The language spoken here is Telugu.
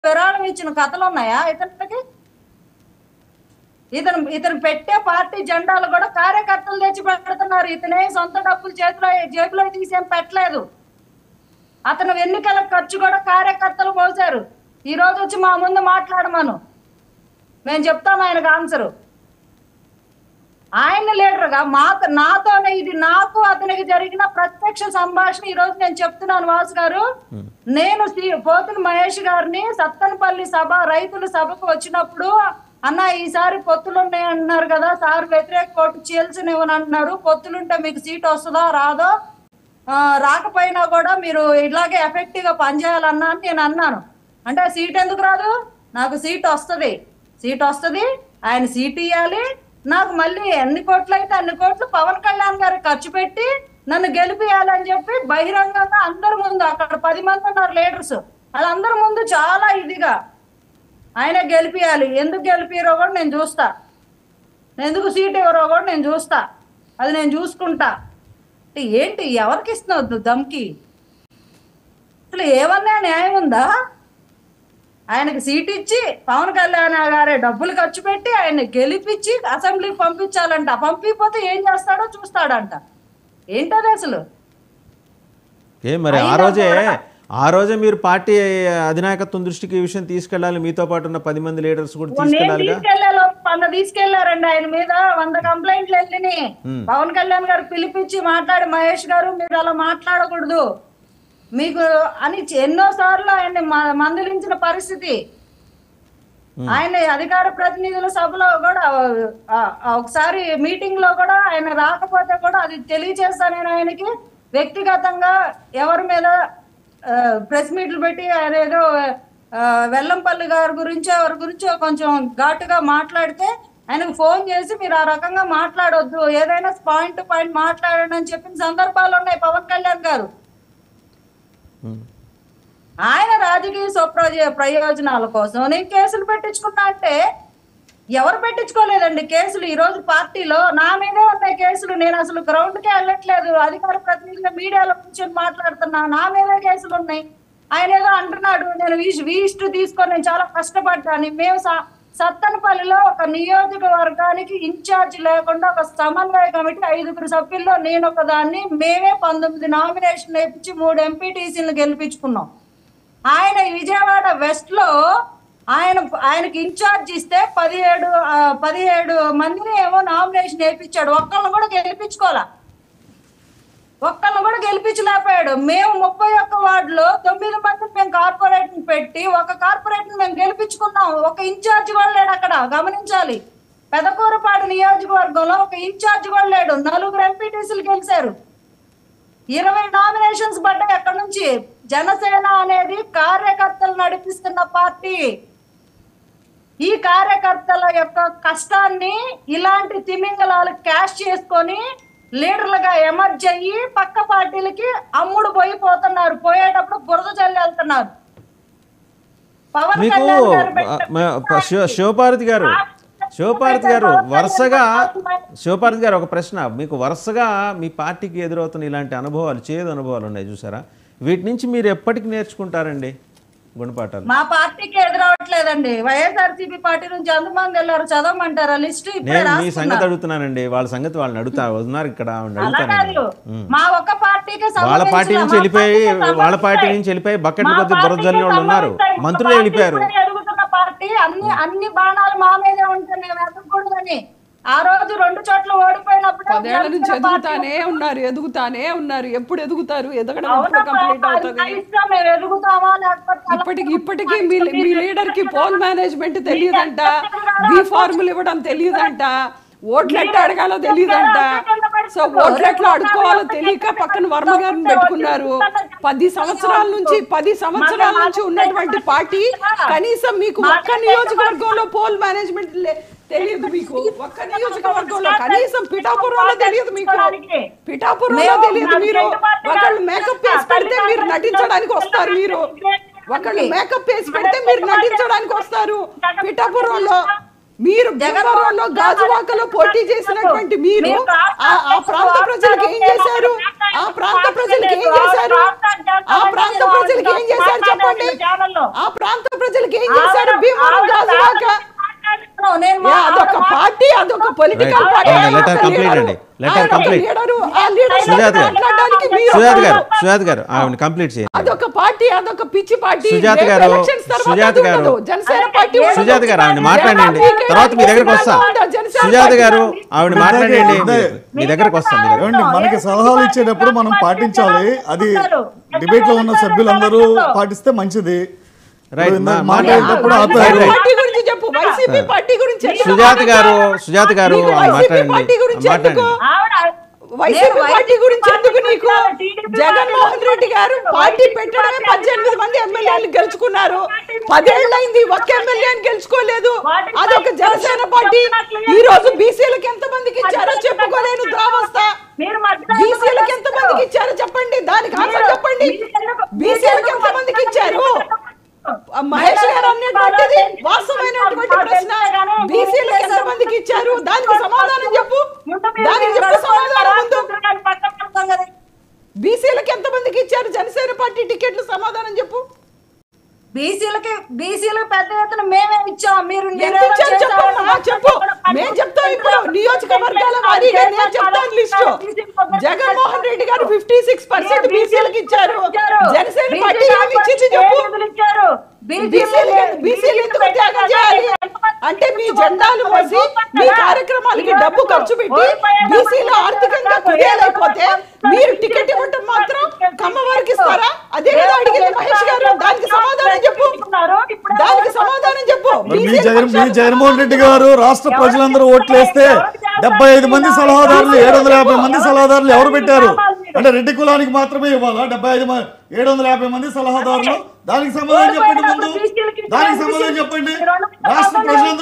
విరాళం ఇచ్చిన కథలు ఉన్నాయా ఇతనికి ఇతను ఇతను పెట్టే పార్టీ జెండాలు కూడా కార్యకర్తలు తెచ్చి పెడుతున్నారు ఇతనే సొంత డబ్బులు చేతిలో జేబులో తీసేం పెట్టలేదు అతను ఎన్నికల ఖర్చు కూడా కార్యకర్తలు పోసారు ఈ రోజు వచ్చి మా ముందు మాట్లాడమను మేము చెప్తాం ఆయనకు ఆన్సరు ఆయన లీడర్గా మా నాతోనే ఇది నాకు అతనికి జరిగిన ప్రత్యక్ష సంభాషణ ఈ రోజు నేను చెప్తున్నాను వాసు గారు నేను సి- పోతుని మహేష్ గారిని సత్తనపల్లి సభ రైతుల సభకు వచ్చినప్పుడు అన్న ఈసారి పొత్తులు ఉన్నాయి అంటున్నారు కదా సార్ వ్యతిరేక కోర్టు చీల్చనివ్వని అంటున్నారు పొత్తులుంటే మీకు సీట్ వస్తుందో రాదో ఆ, రాకపోయినా కూడా మీరు ఇలాగే ఎఫెక్టివ్ గా పనిచేయాలన్నా అని నేను అన్నాను అంటే సీట్ ఎందుకు రాదు నాకు సీట్ వస్తది సీట్ వస్తది ఆయన సీట్ ఇవ్వాలి నాకు మళ్ళీ ఎన్ని కోట్లు అయితే అన్ని కోట్లు పవన్ కళ్యాణ్ గారు ఖర్చు పెట్టి నన్ను గెలిపియాలని చెప్పి బహిరంగంగా అందరి ముందు అక్కడ పది మంది ఉన్నారు లీడర్స్ వాళ్ళందరి ముందు చాలా ఇదిగా ఆయన గెలిపియాలి ఎందుకు గెలిపిరో కూడా నేను చూస్తా ఎందుకు సీట్ ఎవరో కూడా నేను చూస్తా అది నేను చూసుకుంటా అంటే ఏంటి ఎవరికి ఇస్తున్నావు దు- దమ్కి అసలు ఏమన్నా న్యాయం ఉందా ఆయనకి సీట్ ఇచ్చి పవన్ కళ్యాణ్ గారే డబ్బులు ఖర్చు పెట్టి ఆయన గెలిపించి అసెంబ్లీకి పంపించాలంట పంపిపోతే ఏం చేస్తాడో చూస్తాడంట ఏంటది అసలు ఏ మరి ఆ అయినా రోజే కూడా- ఆ రోజే మీరు పార్టీ అధినాయకత్వం దృష్టికి ఈ విషయం తీసుకెళ్ళాలి మీతో పాటు ఉన్న పది మంది లీడర్స్ కూడా నేను తీసుకెళ్ళాలిగా తీసుకెళ్లాలో వంద తీసుకెళ్లారండి ఆయన మీద వంద కంప్లైంట్లు వెళ్ళినాయి Hmm. పవన్ కళ్యాణ్ గారు పిలిపించి మాట్లాడి మహేష్ గారు మీరు అలా మాట్లాడకూడదు మీకు అని ఎన్నో సార్లు ఆయన మ- మందలించిన పరిస్థితి ఆయన అధికార ప్రతినిధుల సభలో కూడా ఆ, ఆ, ఒకసారి మీటింగ్ లో కూడా ఆయన రాకపోతే కూడా అది తెలియజేస్తాను నేను ఆయనకి వ్యక్తిగతంగా ఎవరి మీద ప్రెస్ మీట్లు పెట్టి ఆయన ఏదో ఆ, వెల్లంపల్లి గారి గురించో ఎవరి గురించో కొంచెం ఘాటుగా మాట్లాడితే ఆయనకు ఫోన్ చేసి మీరు ఆ రకంగా మాట్లాడొద్దు ఏదైనా పాయింట్ టు పాయింట్ మాట్లాడండి అని చెప్పిన సందర్భాలు ఉన్నాయి పవన్ కళ్యాణ్ గారు ఉమ్. ఆయన రాజకీయ స్వప్రయోజ ప్రయోజనాల కోసం నేను కేసులు పెట్టించుకున్నా అంటే ఎవరు పెట్టించుకోలేదండి కేసులు ఈ రోజు పార్టీలో నా మీదే ఉన్నాయి కేసులు నేను అసలు గ్రౌండ్ కే వెళ్ళట్లేదు అధికార ప్రతినిధిగా మీడియాలో కూర్చొని మాట్లాడుతున్నా నా మీదే కేసులు ఉన్నాయి ఆయన ఏదో అంటున్నాడు నేను వీస్- వీస్ట్ తీసుకొని నేను చాలా కష్టపడ్డాను మేము స- సత్తనపల్లిలో ఒక నియోజకవర్గానికి ఇన్ఛార్జ్ లేకుండా ఒక సమన్వయ కమిటీ ఐదుగురు సభ్యుల్లో నేను ఒక దాన్ని మేమే పంతొమ్మిది నామినేషన్ వేపించి మూడు ఎంపీటీసీలను గెలిపించుకున్నాం ఆయన ఈ విజయవాడ వెస్ట్ లో ఆయన ఆయనకి ఇన్ఛార్జ్ ఇస్తే పదిహేడు ఆ, పదిహేడు మందిని ఏమో నామినేషన్ వేయించాడు ఒక్కళ్ళని కూడా గెలిపించుకోవాలా ఒక్కళ్ళని కూడా గెలిపించలేకపోయాడు మేము ముప్పై ఒక్క వార్డులో తొమ్మిది మంది మేము కార్పొరేట్ పెట్టి ఒక కార్పొరేట్ మేము గెలిపించుకున్నాం ఒక ఇన్ఛార్జ్ కూడా లేడు అక్కడ గమనించాలి పెదకూరపాడు నియోజకవర్గంలో ఒక ఇన్ఛార్జ్ కూడా లేడు నలుగురు ఎంపీటీసీలు గెలిచారు ఇరవై నామినేషన్స్ పడ్డాయి అక్కడ నుంచి జనసేన అనేది కార్యకర్తలు నడిపిస్తున్న పార్టీ ఈ కార్యకర్తల యొక్క కష్టాన్ని ఇలాంటి తిమింగలాలు క్యాష్ చేసుకొని లీడర్లుగా ఎమర్జ్ అయ్యి పక్క పార్టీలకి అమ్ముడు పోయి పోతున్నారు పోయేటప్పుడు బురద చల్లి వెళ్తున్నారు పవన్ మీకు కళ్యాణ్ గారు ఆ, పెట్టిన మ- ప- శివ- శివపార్వతి గారు శివపార్వతి గారు వరుసగా శివపార్వతి గారు ఒక ప్రశ్న మీకు వరుసగా మీ పార్టీకి ఎదురవుతున్న ఇలాంటి అనుభవాలు చేదు అనుభవాలు ఉన్నాయి చూసారా వీటి నుంచి మీరు ఎప్పటికి నేర్చుకుంటారండి గుణపాఠాలు మా పార్టీకి ఎదురవట్లేదండి వైఎస్ఆర్సీపీ పార్టీ నుంచి ఎంతమంది వెళ్ళారు చదవమంటారా లిస్ట్ ఇప్పుడే నేను మీ రాస్తున్నా. సంగతి అడుగుతున్నానండి వాళ్ళ సంగతి వాళ్ళని అడుగుతా ఉన్నారు ఇక్కడ ఆవిడని అలా అడుగుతానండి కాదు మా ఒక్క పార్టీకి వాళ్ళ సంబంధించిన- పార్టీ నుంచి మా వెళ్ళిపోయి పార్టీకి వాళ్ళ పార్టీ సంబంధించిన- నుంచి వెళ్ళిపోయి బకెట్ల మా కొద్ది బురద పార్టీకి జల్లిన వాళ్ళు ఉన్నారు సంబంధించిన మంత్రులు పార్టీ వెళ్ళిపోయారు ఇప్పుడే అడుగుతున్న పార్టీ అన్ని అన్ని బాణాలు మా మీదే ఉంటే మేము ఎదగకూడదని ఆ రోజు రెండు చోట్ల ఓడిపోయినప్పుడు పదేళ్ల నుంచి ఎదుగుతానే ఉన్నారు ఎదుగుతానే ఉన్నారు ఎప్పుడు ఎదుగుతారు ఎదగడం ఎప్పుడు కంప్లీట్ అవుతుంది మేము ఎదుగుతామా లేకపోతే అలా- ఇప్పటికి ఇప్పటికీ మీ మీ లీడర్ కి పోల్ మేనేజ్మెంట్ తెలియదంట బి ఫార్ములు ఇవ్వడం తెలియదంట ఓట్లు ఎట్లా అడగాలో తెలియదంట సో ఓట్లు ఎట్లా అడుక్కోవాలో తెలియక పక్కన వర్మ గారిని పెట్టుకున్నారు పది సంవత్సరాల నుంచి పది సంవత్సరాల నుంచి ఉన్నటువంటి పార్టీ కనీసం మీకు ఒక్క నియోజకవర్గంలో పోల్ మేనేజ్మెంట్ తెలియదు మీకు ఒక్క నియోజకవర్గంలో కనీసం పిఠాపురంలో తెలియదు మీకు పిఠాపురంలో తెలియదు మీరు ఒకళ్ళు మేకప్ వేసి పెడితే మీరు నటించడానికి వస్తారు మీరు ఒకళ్ళు మేకప్ వేసి పెడితే మీరు నటించడానికి వస్తారు పిఠాపురంలో మీరు జగన్ భీమవరంలో గాజువాకలో పోటీ చేసినటువంటి మీరు మీరు ఆ ఆ ప్రాంత ప్రజలకు ఏం చేశారు ఆ ప్రాంత ప్రజలకు ఏం చేశారు ఆ ప్రాంత ప్రజలకు ఏం చేశారు చెప్పండి ఆ ప్రాంత ప్రజలకు ఏం చేశారు భీమవరం గాజువాక నేను ఏ, అదొక పార్టీ అదొక పొలిటికల్ Right. పార్టీ అవును, let her complete అండి. Let her complete. Sujatha garu Sujatha garu Sujatha గారు ఆవిడ కంప్లీట్ చేయండి అదొక పార్టీ అదొక పిచ్చి పార్టీ సుజాత రేపు గారు, elections తర్వాత సుజాత అది గారు, ఉండదు. జనసేన పార్టీ ఉండదు. సుజాత గారు ఆవిడ మాట్లాడండి జగన్ తర్వాత మీ దగ్గరకు వస్తా ఉందా? జనసేన సుజాత పార్టీ గారు ఆవిడ మాట్లాడండి ఇదే. మీ దగ్గరకు వస్తాం మీ దగ్గర ఏమండి మనకి సలహాలు ఇచ్చేటప్పుడు మనం పాటించాలి అది డిబేట్ లో ఉన్న సభ్యులందరూ పాటిస్తే మంచిది Right, ఇప్పుడు ఇందాక మా- మాట్లాడేటప్పుడు జనసేన ఆపారు Right. పార్టీ గురించి చెప్పు వైసీపీ పార్టీ గురించి ఎందుకు సుజాత గారు సుజాత గారు నీకు ఆవిడ వైసీపీ మాట్లాడండి పార్టీ గురించి ఎందుకు మాట్లాడండి వైసీపీ పార్టీ గురించి ఎందుకు నీకు జగన్మోహన్ రెడ్డి గారు పార్టీ పెట్టడమే పద్దెనిమిది మంది ఎమ్మెల్యేలు గెలుచుకున్నారు పదేళ్ళైంది ఒక్క ఎమ్మెల్యేని గెలుచుకోలేదు అదొక జనసేన పార్టీ ఈ రోజు బీసీలకు ఎంత మందికి ఇచ్చారో చెప్పుకోలేను ద్రావస్థ బీసీలకు ఎంత మందికి ఇచ్చారో చెప్పండి దానికి ఆన్సర్ చెప్పండి బీసీలకు ఎంత మందికి ఇచ్చారు మహేష్ గారు అన్నటువంటిది వాస్తవమైనటువంటి ప్రశ్న బీసీలకు ఎంత మందికి ఇచ్చారు దానికి సమాధానం చెప్పు దానికి చెప్పు సమాధానం ముందు బీసీలకు ఎంత మందికి ఇచ్చారు జనసేన పార్టీ టికెట్లు సమాధానం చెప్పు బీసీలకి బీసీలకు పెద్ద ఎత్తున మేమే ఇచ్చాం మీరు ఎంత మీరేదో ఇచ్చారు చేశారు. చెప్పమ్మా చెప్పు మేము చెప్తాం ఇప్పుడు నియోజకవర్గాల వారీగా నేను చెప్తాను లిస్టు జగన్మోహన్ రెడ్డి గారు ఫిఫ్టీ సిక్స్ పర్సెంట్ బీసీలకు ఇచ్చారు జనసేన పార్టీ ఏమి ఇచ్చింది చెప్పు బీసీలు బీసీలు ఎందుకు త్యాగం చేయాలి అంటే మీ జెండాలు మోసి మీ కార్యక్రమాలకి డబ్బు ఖర్చు పెట్టి బీసీలు ఆర్థికంగా కుదేలైపోతే మీరు టికెట్ ఇవ్వటం మాత్రం కమ్మ వారికి ఇస్తారా అదే కదా అడిగింది మహేష్ గారు దానికి సమాధానం చెప్పు దానికి సమాధానం చెప్పు మరి మీ బీసీల జగన్ మీ పక్షాన- జగన్మోహన్ రెడ్డి గారు రాష్ట్ర ప్రజలందరూ ఓట్లు వేస్తే డెబ్బై ఐదు మంది సలహాదారులు ఏడు వందల యాభై మంది సలహాదారులు ఎవరు పెట్టారు అంటే రెడ్డి కులానికి మాత్రమే ఇవ్వాలా డెబ్బై ఐదు మంది ఏడు వందల యాభై మంది సలహాదారులు దానికి సమాధానం చెప్పండి ముందు దానికి సమాధానం చెప్పండి రాష్ట్ర ప్రజలందరూ